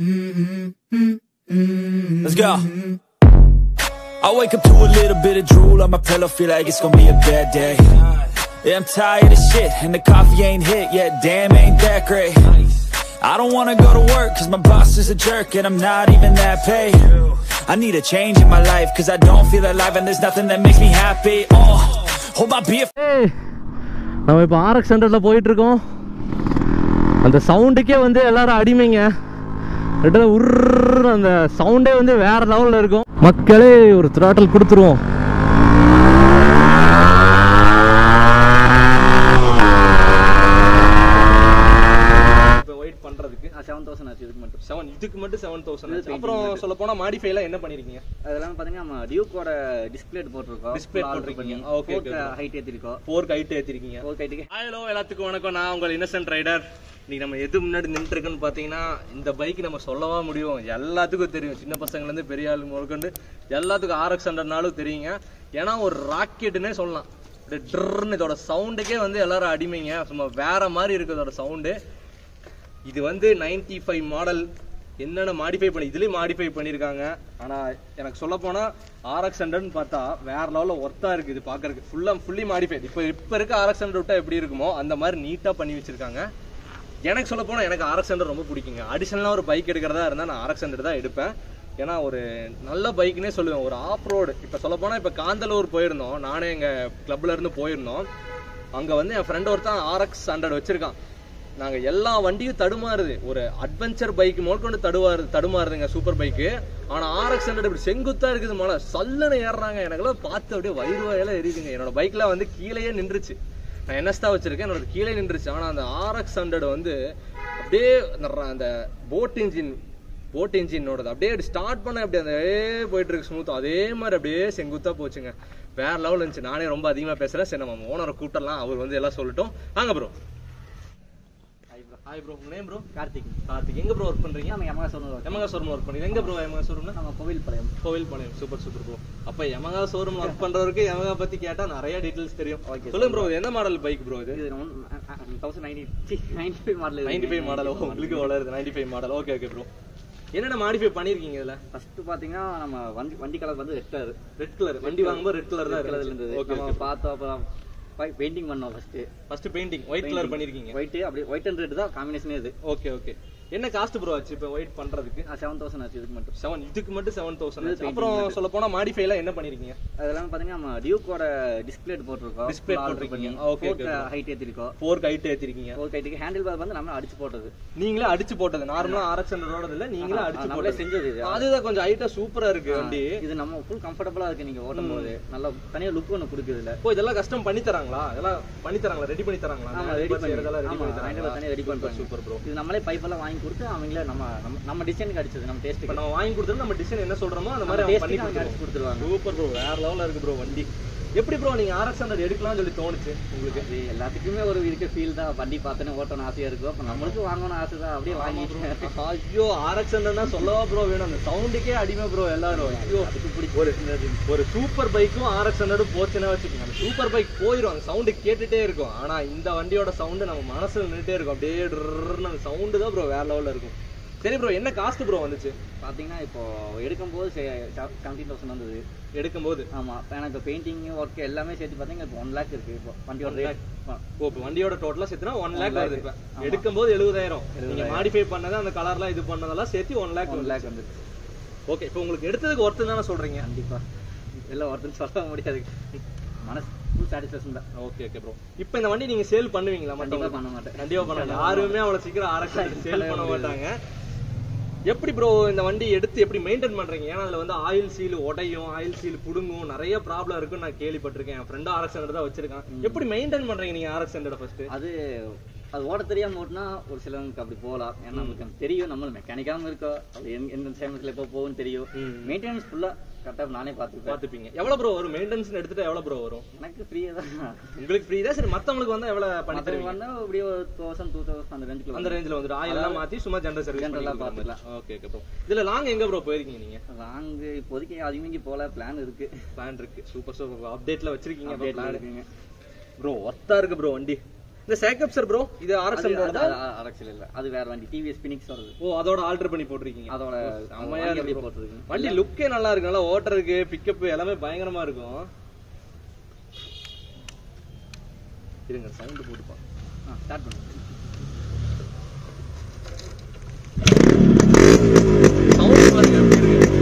Let's go. I wake up to a little bit of drool on my pillow, feel like it's gonna be a bad day. Yeah, I'm tired of shit, and the coffee ain't hit yet, damn, ain't that great. I don't wanna go to work, cause my boss is a jerk, and I'm not even that paid. I need a change in my life, cause I don't feel alive, and there's nothing that makes me happy. Oh, hold my beer. ஏய் நம்ம இப்போ RX ஹண்ட்ரடில் போயிட்டுருக்கோம் அந்த சவுண்டுக்கே வந்து எல்லாரும் அடிமைங்க கிட்ட உருன்னு அந்த சவுண்டே வந்து வேற லெவலில் இருக்கும் மக்களே ஒரு த்ராட்டல் கொடுத்துருவோம் இப்போ வெயிட் பண்றதுக்கு செவன் தௌசண்ட் ஆச்சு இதுக்கு மட்டும் செவன் இதுக்கு மட்டும் செவன் இது தௌசண்ட் painting அப்புறம் மட்டும். சொல்ல போனா மாடிஃபைல என்ன பண்ணிருக்கீங்க அதெல்லாம் பாத்தீங்கன்னா நம்ம டியூக்கோட டிஸ்பிளே போட்டிருக்கோம் Display போட்டிருக்கீங்க. Okay, okay, okay. ஹைட் ஏத்திருக்கோம் ஃபோர் கைட் ஏத்திருக்கீங்க ஃபோர் ஹைட்டுக்கு ஹலோ எல்லாத்துக்கும் வணக்கம் நான் உங்கள் இன்னசென்ட் ரைடர் இன்னைக்கு நம்ம எது முன்னாடி நின்றுருக்குன்னு பார்த்தீங்கன்னா இந்த பைக் நம்ம சொல்லவா முடியும் எல்லாத்துக்கும் தெரியும் சின்ன பசங்கள்லேருந்து பெரிய ஆளு முதற்கொண்டு எல்லாத்துக்கும் ஆர்எக்ஸ் ஹண்ட்ரட்னாலும் தெரியுங்க ஏன்னா ஒரு ராக்கெட்டுன்னே சொல்லலாம் அப்படியே ட்ருன்னு இதோட சவுண்டுக்கே வந்து எல்லாரும் அடிமைங்க சும்மா வேற மாதிரி இருக்கு இதோட சவுண்டு இது வந்து 95 ஃபைவ் மாடல் என்னென்ன மாடிஃபை பண்ணி இதுலேயும் மாடிஃபை பண்ணியிருக்காங்க ஆனால் எனக்கு சொல்ல போனால் ஆர்எக்ஸ் ஹண்ட்ரட்னு பார்த்தா வேற லெவலில் ஒர்த்தாக இருக்குது இது பார்க்கறதுக்கு ஃபுல்லாக ஃபுல்லி மாடிஃபைட் இப்போ இப்போ இருக்க ஆர்எக்ஸ் ஹண்ட்ரட் விட்டா எப்படி இருக்குமோ அந்த மாதிரி நீட்டாக பண்ணி வச்சிருக்காங்க எனக்கு சொல்ல போனால் எனக்கு ஆர்எக்ஸ் ஹண்ட்ரட் ரொம்ப பிடிக்குங்க அடிஷனலாக ஒரு பைக் எடுக்கிறதா இருந்தால் நான் ஆர்எக்ஸ் ஹண்ட்ரட் தான் எடுப்பேன் ஏன்னா ஒரு நல்ல பைக்னே சொல்லுவேன் ஒரு ஆஃப் ரோடு இப்போ சொல்ல போனால் இப்போ காந்தலூர் போயிருந்தோம் நானே எங்கள் கிளப்ல இருந்து போயிருந்தோம் அங்கே வந்து என் ஃப்ரெண்ட் ஒருத்தன் ஆர்எக்ஸ் ஹண்ட்ரட் வச்சிருக்கான் நாங்க எல்லா வண்டியும் தடுமாறுது ஒரு அட்வென்ச்சர் பைக் கொண்டு தடுவாரு தடுமாறுதுங்க சூப்பர் பைக்கு ஆனா ஆர்எக்ஸ் ஹண்ட்ரட் இப்படி செங்குத்தா இருக்குது மலை சல்லுன்னு ஏறுறாங்க எனக்கெல்லாம் பார்த்து அப்படியே வயிறு வயல எரியுதுங்க என்னோட பைக்ல வந்து கீழேயே நின்றுச்சு நான் என்எஸ் தான் வச்சிருக்கேன் என்னோட கீழே நின்றுச்சு ஆனா அந்த ஆர்எக்ஸ் ஹண்ட்ரட் வந்து அப்படியே அந்த ர- அந்த போட் இன்ஜின் போட் இன்ஜினோடது அப்படியே ஸ்டார்ட் பண்ண அப்படியே அந்த போயிட்டு இருக்கு ஸ்மூத் அதே மாதிரி அப்படியே செங்குத்தா போச்சுங்க வேற லெவல் இருந்துச்சு நானே ரொம்ப அதிகமா பேசுறேன் சரி நம்ம ஓனரை கூட்டலாம் அவர் வந்து எல்லாம் சொல்லட்டும் வாங்க ப்ரோ ஹாய் ப்ரோ உங்க நேம் ப்ரோ கார்த்திக் கார்த்திக் எங்க ப்ரோ ஒர்க் பண்றீங்க நம்ம யமகா சொன்னது யமகா ஷோரூம் ஒர்க் பண்ணீங்க எங்க ப்ரோ யமகா ஷோரூம்ல நம்ம Kovil Palayam Kovil Palayam super super bro அப்ப யமகா ஷோரூம் ஒர்க் பண்றவருக்கு யமகா பத்தி கேட்டா நிறைய டீடைல்ஸ் தெரியும் Okay, சொல்லுங்க ப்ரோ எந்த மாடல் பைக் ப்ரோ இது இது thousand ninety ninety five model ninety five model உங்களுக்கு வளருது ninety five model okay okay bro என்னென்ன மாடிஃபை பண்ணிருக்கீங்க இதுல ஃபர்ஸ்ட் பாத்தீங்கன்னா நம்ம வண்டி வண்டி கலர் வந்து ரெட் கலர் ரெட் கலர் வண்டி வாங்கும்போது ரெட் கலர் தான் கலர்ல இருந்தது ஓகே நம்ம பார்த்தோம் அப்புறம் பெயிண்டிங் பண்ணோம் first first painting white colour பண்ணிருக்கீங்க ஒயிட் அப்படியே ஒயிட் அண்ட் ரெட் தான் காம்பினேஷனே இது ஓகே ஓகே என்ன காஸ்ட் ப்ரோ ஆச்சு இப்போ ஒயிட் பண்றதுக்கு செவன் தௌசண்ட் ஆச்சு இதுக்கு மட்டும் செவன் இதுக்கு மட்டும் செவன் இது தௌசண்ட் painting அப்புறம் மட்டும். சொல்ல போனா மாடிஃபைல என்ன பண்ணிருக்கீங்க அதெல்லாம் பாத்தீங்கன்னா நம்ம டியூக்கோட டிஸ்பிளே போட்டிருக்கோம் Display போட்டிருக்கீங்க. Okay, okay, okay. ஹைட் ஏத்திருக்கோம் ஃபோர் கைட் ஏத்திருக்கீங்க ஃபோர் ஹைட்டுக்கு ஹேண்டில் பார் வந்து நம்ம அடிச்சு போட்டது நீங்களே அடிச்சு போட்டது நார்மலா ஆர்எக்ஸ் ஹண்ட்ரடோட இல்ல நீங்களே ஆஹா, அடிச்சு நம்மளே போட்டது செஞ்சது இது. அதுதான் கொஞ்சம் ஹைட்டா சூப்பரா இருக்கு வண்டி இது நம்ம ஃபுல் கம்ஃபர்டபுளா இருக்கு நீங்க ஓட்டும் போது நல்ல தனியா லுக் ஒன்று கொடுக்குது இல்ல ஓ இதெல்லாம் கஸ்டம் பண்ணி தராங்களா இதெல்லாம் பண்ணி தராங்களா ரெடி பண்ணி தராங்களா ஆமா ரெடி பண்ணி இதெல்லாம் ரெடி ஆமா பண்ணி ஹேண்டில் பார் தனியா ரெடி பண்றாங்க சூப்பர் ப்ரோ இது நம்மளே பைப் எல்லாம் வாங்கி கொடுத்து அவங்களே நம்ம நம்ம- நம்ம டிசைனுக்கு அடிச்சது நம்ம இப்ப டேஸ்ட்டுக்கு நம்ம வாங்கி கொடுத்தது நம்ம டிசைன் என்ன சொல்றோமோ அந்த நம்ம மாதிரி அவங்க பண்ணி டேஸ்ட்டுக்கு அவங்க அடிச்சு கொடுத்துருவாங்க கொடுத்துருவாங்க சூப்பர் ப்ரோ வேற லெவல்ல இருக்கு ப்ரோ வண்டி எப்படி ப்ரோ நீங்க ஆர்எக்ஸ் ஹண்ட்ரட் எடுக்கலாம்னு சொல்லி தோணுச்சு உங்களுக்கு அது எல்லாத்துக்குமே ஒரு இருக்க ஃபீல் தான் வண்டி பார்த்தோன்னே ஓட்டணும் ஆசையா இருக்கும் அப்ப நம்மளுக்கு வாங்கணும் ஆசை தான் அப்படியே வாங்கிட்டு ஐயோ ஆர்எக்ஸ் ஹண்ட்ரட்னா சொல்லவா ப்ரோ வேணும் அந்த சவுண்டுக்கே அடிமை ப்ரோ எல்லாரும் ஐயோ அதுக்கு பிடிச்சி ஒரு ஒரு சூப்பர் பைக்கும் ஆர்எக்ஸ் ஹண்ட்ரடும் போச்சுன்னா வச்சுக்கோங்க அந்த சூப்பர் பைக் போயிடும் அந்த சவுண்டு கேட்டுட்டே இருக்கும் ஆனா இந்த வண்டியோட சவுண்டு நம்ம மனசுல நின்றுட்டே இருக்கும் அப்படியே டுர்ருன்னு அந்த சவுண்டு தான் ப்ரோ வேற லெவல்ல இருக்கும் சரி ப்ரோ என்ன காஸ்ட் ப்ரோ வந்துச்சு பாத்தீங்கன்னா இப்போ எடுக்கும்போது செவன்டீன் தௌசண்ட் வந்தது எடுக்கும்போது ஆமா இப்ப எனக்கு பெயிண்டிங் ஒர்க் எல்லாமே சேர்த்து பாத்தீங்கன்னா இப்போ ஒன் லேக் இருக்கு இப்போ வண்டியோட One ரேட் ஓ இப்போ வண்டியோட டோட்டலா சேர்த்துனா ஒன் லேக் lakh. வருது இப்போ ஆமா. எடுக்கும்போது எழுபதாயிரம் நீங்க 70,000. மாடிஃபை பண்ணது அந்த கலர்லாம் இது பண்ணதெல்லாம் சேர்த்து ஒன் லேக் ஒன் லேக் வந்து ஓகே இப்போ உங்களுக்கு எடுத்ததுக்கு ஒர்த்து தானே சொல்றீங்க கண்டிப்பா எல்லாம் ஒருத்தர் சொல்ல முடியாது மனசு ஃபுல் சாட்டிஸ்ஃபேக்ஷன் தான் ஓகே ஓகே ப்ரோ இப்போ இந்த வண்டி நீங்க சேல் பண்ணுவீங்களா கண்டிப்பா மத்தவங்களுக்கு? பண்ண மாட்டேன் கண்டிப்பா பண்ண மாட்டாங்க யாருமே அவ்வளவு சீக்கிரம் ஆரம்பிச்சு சேல் பண்ண மாட்டாங்க எப்படி ப்ரோ இந்த வண்டி எடுத்து எப்படி மெயின்டைன் பண்றீங்க ஏன்னா அதுல வந்து ஆயில் சீல் உடையும் ஆயில் சீல் புடுங்கும் நிறைய ப்ராப்ளம் இருக்குன்னு நான் கேள்விப்பட்டிருக்கேன் என் ஃப்ரெண்ட் ஆர்எக்ஸ் ஹண்ட்ரட் தான் வச்சிருக்கான் எப்படி மெயின்டைன் பண்றீங்க நீங்க ஆர்எக்ஸ் ஹண்ட்ரட் ஃபர்ஸ்ட் அது அது ஓட தெரியாம ஓட்டினா ஒரு சிலவங்களுக்கு அப்படி போகலாம் ஏன்னா நமக்கு அது தெரியும் நம்ம மெக்கானிக்காவும் இருக்கோம் அது எந்த- எந்த சேமத்துல எப்போ போகும்னு தெரியும் ம். மெயின்டெனன்ஸ் ஃபுல்லா கரெக்டா நானே பார்த்துப்பேன் பாத்துப்பீங்க எவ்வளவு ப்ரோ வரும் மெயின்டெனன்ஸ் எடுத்துட்டு எவ்வளவு ப்ரோ வரும் எனக்கு ஃப்ரீயா தான் உங்களுக்கு ஃப்ரீ தான் சரி மத்தவங்களுக்கு வந்து எவ்வளவு பண்ணி மற்றவங்க தருவீங்க வந்தா அப்படியே ஒரு தௌசண்ட் டூ தௌசண்ட் அந்த ரேஞ்சுக்கு அந்த ரேஞ்சில வந்துட்டு ஆயில் எல்லாம் மாத்தி சும்மா ஜெனரல் சர்வீஸ் General ஆ பாத்துக்கலாம் பார்த்துக்கலாம். ஓகே ஓகே ப்ரோ இதுல லாங் எங்க ப்ரோ போயிருக்கீங்க நீங்க வாங்க இப்போதைக்கு அதிகமாக போல பிளான் இருக்கு பிளான் இருக்கு சூப்பர் சூப்பர் அப்டேட்ல வச்சிருக்கீங்க Update ல பிளான் இருக்குங்க ப்ரோ ஒர்த்தா இருக்கு ப்ரோ வண்டி இந்த சேக்கப் சார் ப்ரோ இது ஆர்எக்ஸ் அது- ஹண்ட்ரட் அது- அது அரக்ஸில் இல்ல அது வேற வண்டி டிவிஎஸ் பினிக்ஸ் வருது ஓ அதோட ஆல்டர் பண்ணி போட்டிருக்கீங்க அதோட செம்மையா வண்டி இருக்கு அப்படியே bro. போட்டிருக்கு வண்டி லுக்கே நல்லா இருக்கு நல்லா ஓட்டுறதுக்கு பிக்கப் எல்லாமே பயங்கரமா இருக்கும் இருங்க சவுண்ட் போட்டுப்பா ஸ்டார்ட் பண்ணுங்க சவுண்ட் பாருங்க எப்படி இருக்கு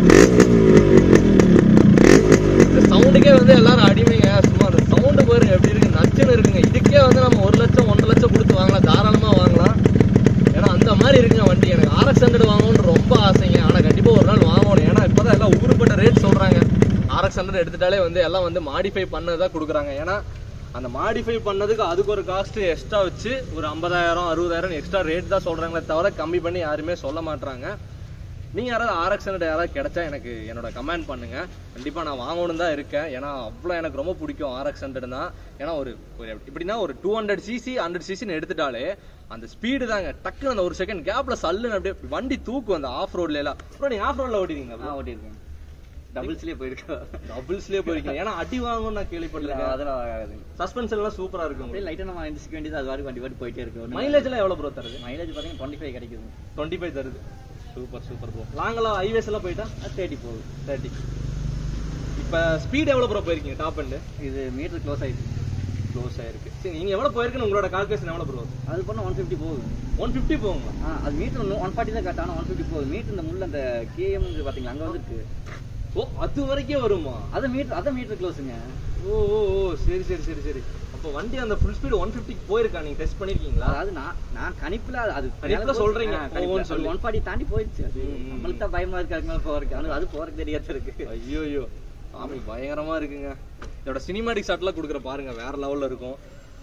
இந்த சவுண்டுக்கே வந்து எல்லாரும் அடிமைங்க சும்மா அந்த சவுண்டு பாருங்க எப்படி இருக்கு நச்சுன்னு இருக்குங்க இதுக்கே வந்து நம்ம ஒரு லட்சம் ஒன்றரை லட்சம் கொடுத்து வாங்கலாம் தாராளமா வாங்கலாம் ஏன்னா அந்த மாதிரி இருக்குங்க வண்டி எனக்கு ஆர்எக்ஸ் ஹண்ட்ரட் வாங்கணும்னு ரொம்ப ஆசைங்க ஆனா கண்டிப்பா ஒரு நாள் வாங்கணும் ஏன்னா இப்பதான் எல்லாம் ஊருப்பட்ட ரேட் சொல்றாங்க ஆர்எக்ஸ் ஹண்ட்ரட் எடுத்துட்டாலே வந்து எல்லாம் வந்து மாடிஃபை பண்ணதான் கொடுக்குறாங்க ஏன்னா அந்த மாடிஃபை பண்ணதுக்கு அதுக்கு ஒரு காஸ்ட் எக்ஸ்ட்ரா வச்சு ஒரு ஐம்பதாயிரம் அறுபதாயிரம் எக்ஸ்ட்ரா ரேட் தான் சொல்றாங்களே தவிர கம்மி பண்ணி யாருமே சொல்ல மாட்றாங்க நீங்க யாராவது ஆர்எக்ஸ் ஹண்ட்ரட் யாராவது கிடைச்சா எனக்கு என்னோட கமெண்ட் பண்ணுங்க கண்டிப்பா நான் வாங்கணும் தான் இருக்கேன் ஏன்னா அவ்வளோ எனக்கு ரொம்ப பிடிக்கும் ஆர்எக்ஸ் ஹண்ட்ரட் தான் ஏன்னா ஒரு ஒரு எப்படின்னா ஒரு டூ ஹண்ட்ரட் சிசி ஹண்ட்ரட் சிசின்னு எடுத்துட்டாலே அந்த ஸ்பீடு தாங்க டக்குன்னு அந்த ஒரு செகண்ட் கேப்ல சல்லுன்னு அப்படியே வண்டி தூக்கும் அந்த ஆஃப் ரோட்ல எல்லாம் அப்புறம் நீங்க ஆஃப் ரோட்ல ஓட்டிருக்கீங்க ஆ ஓட்டியிருக்கேன் டபுள்ஸ்லயே போயிருக்கோம் டபுள்ஸ்லயே போயிருக்கீங்க ஏன்னா அடி வாங்கணும்னு நான் கேள்விப்பட்டிருக்கேன் அதெல்லாம் ஆகாது சஸ்பென்ஷன் எல்லாம் சூப்பரா இருக்கும் அப்படியே லைட்டா நம்ம இண்டிச்சுக்க வேண்டியது அது வாரி வண்டி வாட்டி போயிட்டே இருக்கு மைலேஜ் எல்லாம் எவ்வளவு ப்ரோ தருது மைலேஜ் பாத்தீங்கன்னா டுவெண்ட்டி ஃபைவ் கிடைக்குது டுவெண்ட்டி ஃபைவ் தருது சூப்பர் சூப்பர் ப்ரோ லாங்கெல்லாம் ஹைவேஸ் எல்லாம் போயிட்டா தேர்ட்டி போகுது தேர்ட்டி இப்போ ஸ்பீட் எவ்வளவு ப்ரோ போயிருக்கீங்க டாப் அண்ட் இது மீட்டர் க்ளோஸ் ஆயிடுச்சு க்ளோஸ் ஆயிருக்கு சரி நீங்க எவ்வளவு போயிருக்குன்னு உங்களோட கால்குலேஷன் எவ்வளவு ப்ரோ அது பண்ண ஒன் ஃபிஃப்டி போகுது ஒன் ஃபிஃப்டி போகுங்களா ஆ அது மீட்டர் ஒன் ஃபார்ட்டி தான் கரெக்ட் ஆனால் ஒன் ஃபிஃப்டி போகுது மீட்டர் இந்த முள்ள அந்த கேஎம் பாத்தீங்களா அங்க வந்துருக்கு ஓ அது வரைக்கும் வருமா அது மீட்டர் அதான் மீட்டர் க்ளோஸுங்க ஓ ஓ ஓ சரி சரி சரி சரி அப்போ வண்டி அந்த ஃபுல் ஸ்பீடு ஒன் ஃபிஃப்டிக்கு போயிருக்கா நீங்க டெஸ்ட் பண்ணிருக்கீங்களா அதாவது நான் நான் கணிப்புல அது- அது கணிப்புல சொல்றீங்க, போகும்னு சொல்லி. ஒன் ஃபார்ட்டி தாண்டி போயிடுச்சு அது ம், ம், நம்மளுக்கு தான் பயமா இருக்கு அதுக்கு மேல போறதுக்கு ஆனா அது போறதுக்கு தெரியாத இருக்கு ஐயோ ஐயோ ஆமா பயங்கரமா இருக்குங்க இதோட சினிமாட்டிக் ஷாட்லாம் கொடுக்குற பாருங்க வேற லெவல்ல இருக்கும்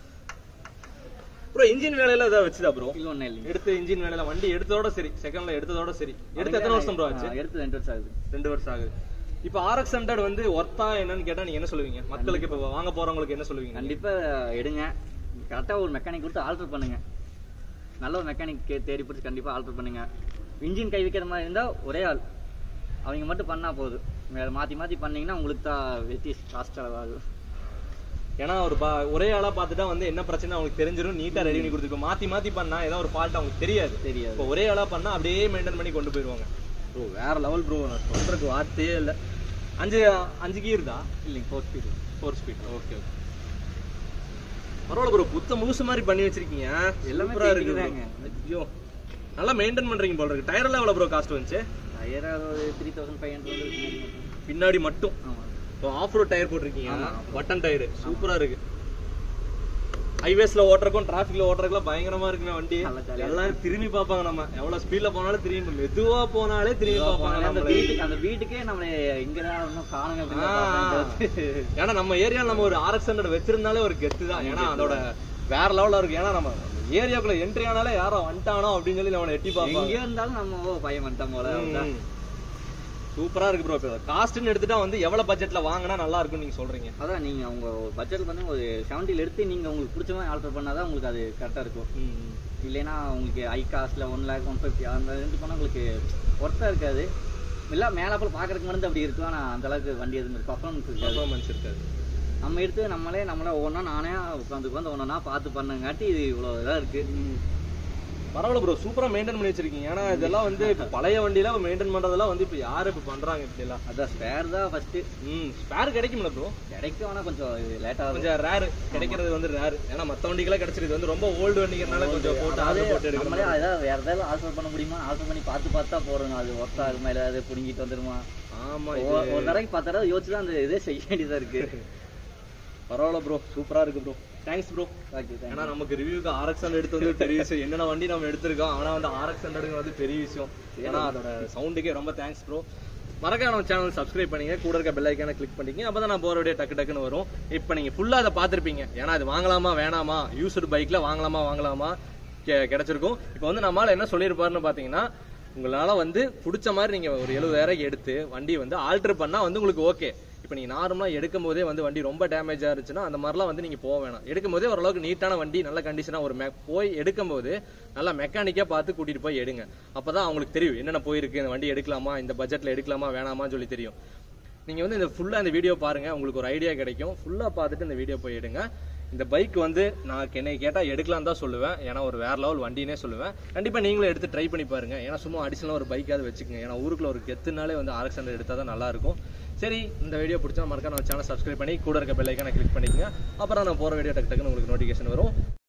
ப்ரோ இன்ஜின் வேலையில ஏதாவது வச்சுதா ப்ரோ இல்ல ஒண்ணும் இல்லைங்க எடுத்து இன்ஜின் வேலையில வண்டி எடுத்ததோட சரி செகண்ட்ல எடுத்ததோட சரி எடுத்து எத்தனை வருஷம் ப்ரோ ஆச்சு ஆ, எடுத்து ரெண்டு வருஷம் ஆகுது ரெண்டு வருஷம் ஆகுது இப்போ ஆர்எக்ஸ் ஹண்ட்ரட் வந்து ஒர்த்தா என்னன்னு கேட்டா நீங்க என்ன சொல்லுவீங்க மக்களுக்கு இப்போ வாங்க போறவங்களுக்கு என்ன சொல்லுவீங்க கண்டிப்பா எடுங்க கரெக்டா ஒரு மெக்கானிக் கொடுத்து ஆல்டர் பண்ணுங்க நல்ல ஒரு மெக்கானிக் தேடி பிடிச்சி கண்டிப்பா ஆல்டர் பண்ணுங்க இன்ஜின் கை வைக்கிற மாதிரி இருந்தா ஒரே ஆள் அவங்க மட்டும் பண்ணா போதும் வேற மாத்தி மாத்தி பண்ணீங்கன்னா உங்களுக்கு தான் வெட்டி காஸ்ட் செலவாகும் ஏன்னா ஒரு பா- ஒரே ஆளா பார்த்துட்டா வந்து என்ன பிரச்சனை அவங்களுக்கு தெரிஞ்சிடும் நீட்டா ரெடி பண்ணி கொடுத்துருக்கோம் மாத்தி மாத்தி பண்ணா ஏதோ ஒரு ஃபால்ட் அவங்களுக்கு தெரியாது தெரியாது இப்போ ஒரே ஆளா பண்ணா அப்படியே மெயின்டைன் பண்ணி கொண்டு போயிடுவாங்க ப்ரோ வேற லெவல் ப்ரோ நான் சொல்றதுக்கு வார்த்தையே இல்லை அஞ்சு அஞ்சு கீர் தான் இல்லைங்க four speed four speed okay okay பரவாயில்ல ப்ரோ புத்த முழுசு மாதிரி பண்ணி வச்சிருக்கீங்க எல்லாமே சூப்பரா இருக்கு painting bro. ஐயோ நல்லா மெயின்டைன் பண்றீங்க போல இருக்கு டயர் எல்லாம் எவ்வளவு ப்ரோ காஸ்ட் வந்துச்சு டயர் ஒரு த்ரீ தௌசண்ட் ஃபைவ் ஹண்ட்ரட் பின்னாடி மட்டும் ஆமா இப்போ ஆஃப் ரோட் டயர் போட்டிருக்கீங்க ஆமா. பட்டன் டயர் சூப்பரா இருக்கு ஹைவேஸ்ல ஓட்டுறக்கும் டிராஃபிக்ல ஓட்டுறதுக்குலாம் பயங்கரமா இருக்குங்க வண்டி நல்லா jolly ஆ எல்லாம் திரும்பி பார்ப்பாங்க நம்ம எவ்வளவு ஸ்பீட்ல போனாலும் திரும்பி மெதுவா போனாலே திரும்பி பார்ப்பாங்க அந்த நம்மளை. வீட்டுக்கு அந்த வீட்டுக்கே நம்மளை இங்கதான் இன்னும் காணுங்க அப்படின்னு ஆ, பார்ப்பாங்க. ஏன்னா நம்ம ஏரியால நம்ம ஒரு ஆர்எக்ஸ் ஹண்ட்ரட் வச்சிருந்தாலே ஒரு கெத்து தான் ஏன்னா அதோட வேற லெவல்ல இருக்கு ஏன்னா நம்ம ஏரியாக்குள்ள என்ட்ரி ஆனாலே யாரோ வந்துட்டானோ அப்படின்னு சொல்லி நம்மளை எட்டி பார்ப்பாங்க எங்கேயோ இருந்தாலும் நம்ம ஓ பையன் வந்துட்டான் போல அப்படிதான். சூப்பரா இருக்கு ப்ரோ இப்போ காஸ்ட்னு எடுத்துட்டா வந்து எவ்வளவு பட்ஜெட்ல வாங்கினா நல்லா இருக்கும்னு நீங்க சொல்றீங்க அதான் நீங்க உங்க பட்ஜெட் வந்து ஒரு செவன்ட்டில எடுத்து நீங்க உங்களுக்கு பிடிச்ச மாதிரி ஆல்டர் பண்ணாதான் உங்களுக்கு அது கரெக்டா இருக்கும் இல்லைன்னா உங்களுக்கு ஹை காஸ்ட்ல ஒன் லேக் ஒன் ஃபிஃப்டி அந்த ரெண்டு பண்ணா உங்களுக்கு ஒர்த்தா இருக்காது இல்ல மேலாப்பில் பாக்குறதுக்கு மட்டும் அப்படி இருக்கும் ஆனா அந்த அளவுக்கு வண்டி எதுவும் பர்ஃபார்மன்ஸ் இருக்காது பர்ஃபார்மன்ஸ் இருக்காது நம்ம எடுத்து நம்மளே நம்மளே ஒவ்வொன்றா நானே உட்காந்து உட்காந்து ஒன்றா பார்த்து பண்ணங்காட்டி இது இவ்வளோ இதாக இருக்கு பரவாயில்ல ப்ரோ சூப்பரா மெயின்டைன் பண்ணி வச்சிருக்கீங்க ஏன்னா இதெல்லாம் வந்து இப்ப பழைய வண்டியில மெயின்டைன் பண்றதெல்லாம் வந்து இப்ப யாரு இப்ப பண்றாங்க இப்படி எல்லாம் அதான் ஸ்பேர் தான் ஃபர்ஸ்ட் ம் ஸ்பேர் கிடைக்கும்ல ப்ரோ கிடைக்கும் ஆனால் கொஞ்சம் லேட்டாக இருக்கும் கொஞ்சம் ரேர் கிடைக்கிறது வந்து ரேர் ஏன்னா மத்த வண்டிக்கெல்லாம் கிடைச்சிருக்கு வந்து ரொம்ப ஓல்டு வண்டிங்கிறனால கொஞ்சம் போட்டு அதாவது ஆர்டர் போட்டு நம்மளே எடுக்கணும் ஏதாவது வேற ஏதாவது ஆல்டர் பண்ண முடியுமா ஆல்டர் பண்ணி பார்த்து பார்த்து தான் போடுங்க அது ஒர்த்தா இருக்குமா இல்லை அது பிடுங்கிட்டு வந்துருமா ஆமா ஒரு இது ஒரு தடவைக்கு பத்து தடவை யோசிச்சு தான் அந்த இதே செய்ய வேண்டியதா இருக்கு பரவாயில்ல ப்ரோ சூப்பரா இருக்கு ப்ரோ தேங்க்ஸ் ப்ரோ ஓகே ஏன்னா நமக்கு ரிவ்யூக்கு ஆர்எக்ஸ் ஹண்ட்ரட் எடுத்து வந்து பெரிய விஷயம் என்னென்ன வண்டி நம்ம எடுத்திருக்கோம் ஆனா வந்து ஆர்எக்ஸ் ஹண்ட்ரட் வந்து பெரிய விஷயம் ஏன்னா அதோட சவுண்டுக்கே ரொம்ப தேங்க்ஸ் ப்ரோ மறக்காம நம்ம சேனல் சப்ஸ்கிரைப் பண்ணீங்க கூட இருக்க பெல் ஐக்கான கிளிக் பண்ணிங்க அப்பதான் நான் போற வீடியோ டக்கு டக்குன்னு வரும் இப்போ நீங்க ஃபுல்லா அதை பார்த்திருப்பீங்க ஏன்னா அது வாங்கலாமா வேணாமா யூஸ்டு பைக்ல வாங்கலாமா வாங்கலாமா கெ- கிடைச்சிருக்கும் இப்போ வந்து நம்மளால என்ன சொல்லியிருப்பாருன்னு பாத்தீங்கன்னா உங்களால வந்து பிடிச்ச மாதிரி நீங்க ஒரு எழுபதாயிரம் எடுத்து வண்டி வந்து ஆல்டர் பண்ணா வந்து உங்களுக்கு ஓகே இப்போ நீங்க நார்மலா எடுக்கும் போதே வந்து வண்டி ரொம்ப டேமேஜ் இருந்துச்சுன்னா அந்த மாதிரிலாம் வந்து நீங்க போக வேணாம் எடுக்கும் போதே ஓரளவுக்கு நீட்டான வண்டி நல்ல கண்டிஷனா ஒரு மெ போய் எடுக்கும் போது நல்லா மெக்கானிக்கா பார்த்து கூட்டிட்டு போய் எடுங்க அப்பதான் அவங்களுக்கு தெரியும் என்னென்ன போயிருக்கு இந்த வண்டி எடுக்கலாமா இந்த பட்ஜெட்ல எடுக்கலாமா வேணாமான்னு சொல்லி தெரியும் நீங்க வந்து இந்த ஃபுல்லா இந்த வீடியோ பாருங்க உங்களுக்கு ஒரு ஐடியா கிடைக்கும் ஃபுல்லா பார்த்துட்டு இந்த வீடியோ போய் எடுங்க இந்த பைக் வந்து நான் என்னை கேட்டால் எடுக்கலாம் தான் சொல்லுவேன் ஏன்னா ஒரு வேற லெவல் வண்டினே சொல்லுவேன் கண்டிப்பாக நீங்களும் எடுத்து ட்ரை பண்ணி பாருங்க ஏன்னா சும்மா அடிஷனலாக ஒரு பைக்காவது வச்சுக்கோங்க ஏன்னா ஊருக்குள்ள ஒரு கெத்துனாலே வந்து ஆர்எக்ஸ் ஹண்ட்ரட் எடுத்தால் தான் நல்லா இருக்கும் சரி இந்த வீடியோ பிடிச்சா மறக்காம நம்ம சேனல் சப்ஸ்கிரைப் பண்ணி கூட இருக்க பெல்லைக்கான கிளிக் பண்ணிக்கங்க அப்புறம் நான் போகிற வீடியோ டக்கு டக்குன்னு உங்களுக்கு நோட்டிஃபிகேஷன் வரும்